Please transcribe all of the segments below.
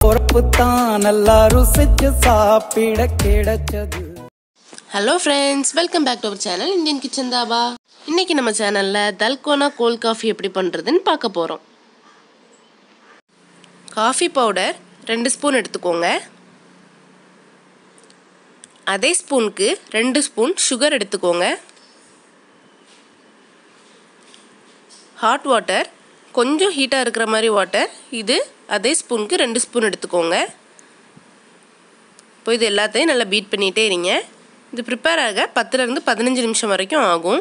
பொறப்பு தான் நல்லா ருசிச்சு சாப்பிட கிடைச்சது hello friends welcome back to our channel Indian kitchen dhaba இன்னைக்கு நம்ம சேனலில் தல்கோனா கோல்ட் காஃபி எப்படி பண்ணுறதுன்னு பார்க்க போகிறோம் காஃபி பவுடர் ரெண்டு ஸ்பூன் எடுத்துக்கோங்க அதே ஸ்பூனுக்கு ரெண்டு ஸ்பூன் சுகர் எடுத்துக்கோங்க ஹாட் வாட்டர் கொஞ்சம் ஹீட்டாக இருக்கிற மாதிரி வாட்டர் இது அதே ஸ்பூனுக்கு ரெண்டு ஸ்பூன் எடுத்துக்கோங்க இப்போ இது எல்லாத்தையும் நல்லா பீட் பண்ணிகிட்டே இருங்க இது ப்ரிப்பேர் ஆக பத்துலேருந்து பதினஞ்சு நிமிஷம் வரைக்கும் ஆகும்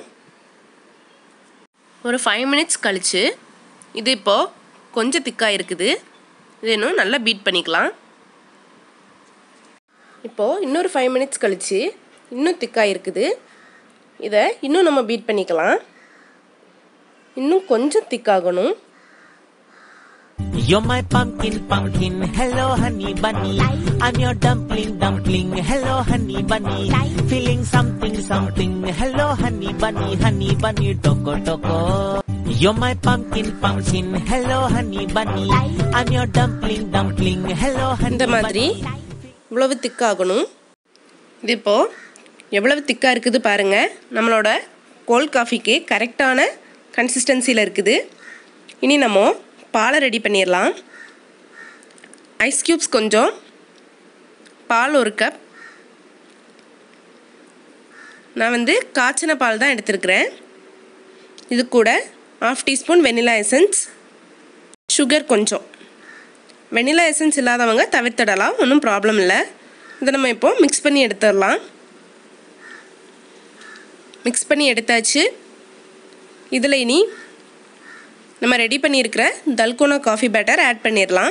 ஒரு ஃபைவ் மினிட்ஸ் கழித்து இது இப்போது கொஞ்சம் திக்காக இருக்குது இது இன்னும் நல்லா பீட் பண்ணிக்கலாம் இப்போது இன்னொரு ஃபைவ் மினிட்ஸ் கழித்து இன்னும் திக்காக இருக்குது இதை இன்னும் நம்ம பீட் பண்ணிக்கலாம் இன்னும் கொஞ்சம் திக்காகணும் You're my pumpkin, pumpkin. Hello, honey bunny. I'm your dumpling, dumpling. Hello, honey bunny. Feeling something, something. Hello, honey bunny, honey bunny. Toko, toko. You're my pumpkin, pumpkin. Hello, honey bunny. I'm your dumpling, dumpling. Hello, honey இந்த மாதிரி இவ்வளவு திக்காகணும் இது இப்போது எவ்வளவு திக்காக இருக்குது பாருங்கள் நம்மளோட கோல்ட் காஃபிக்கு கரெக்டான கன்சிஸ்டன்சியில் இருக்குது இனி நம்ம பாலை ரெடி பண்ணிடலாம் ஐஸ் க்யூப்ஸ் கொஞ்சம் பால் ஒரு கப் நான் வந்து காய்ச்சின பால் தான் எடுத்திருக்கிறேன் இது கூட half teaspoon vanilla essence sugar கொஞ்சம் வெனிலா எசன்ஸ் இல்லாதவங்க தவிர்த்திடலாம் ஒன்றும் ப்ராப்ளம் இல்லை இதை நம்ம இப்போ மிக்ஸ் பண்ணி எடுத்துடலாம் மிக்ஸ் பண்ணி எடுத்தாச்சு இதில் இனி நம்ம ரெடி பண்ணியிருக்கிற தல்கோனா காஃபி பேட்டர் ஆட் பண்ணிடலாம்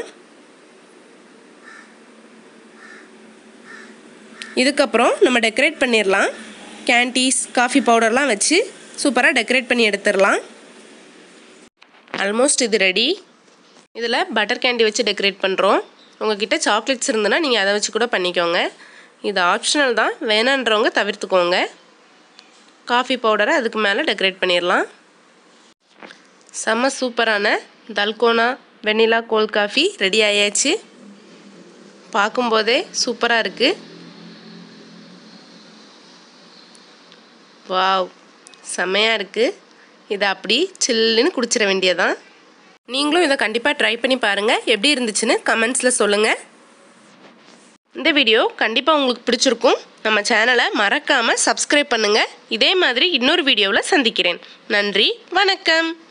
இதுக்கப்புறம் நம்ம டெக்கரேட் பண்ணிடலாம் கேண்டீஸ் காஃபி பவுடர்லாம் வச்சு சூப்பராக டெக்கரேட் பண்ணி எடுத்துடலாம் ஆல்மோஸ்ட் இது ரெடி இதில் பட்டர் கேண்டி வச்சு டெக்கரேட் பண்ணுறோம் உங்ககிட்ட சாக்லேட்ஸ் இருந்ததுன்னா நீங்கள் அதை வச்சு கூட பண்ணிக்கோங்க இது ஆப்ஷனல் தான் வேணான்றவங்க தவிர்த்துக்கோங்க காஃபி பவுடரை அதுக்கு மேலே டெக்கரேட் பண்ணிடலாம் செம்ம சூப்பரான dalgona vanilla cold coffee ready ஆயாச்சு பார்க்கும்போதே சூப்பராக இருக்குது வாவ் செம்மையாக இருக்குது இதை அப்படி சில்லுன்னு குடிச்சிட வேண்டியதான் நீங்களும் இதை கண்டிப்பாக ட்ரை பண்ணி பாருங்கள் எப்படி இருந்துச்சுன்னு கமெண்ட்ஸில் சொல்லுங்கள் இந்த வீடியோ கண்டிப்பாக உங்களுக்கு பிடிச்சிருக்கும் நம்ம சேனலை மறக்காமல் சப்ஸ்கிரைப் பண்ணுங்கள் இதே மாதிரி இன்னொரு வீடியோவில் சந்திக்கிறேன் நன்றி வணக்கம்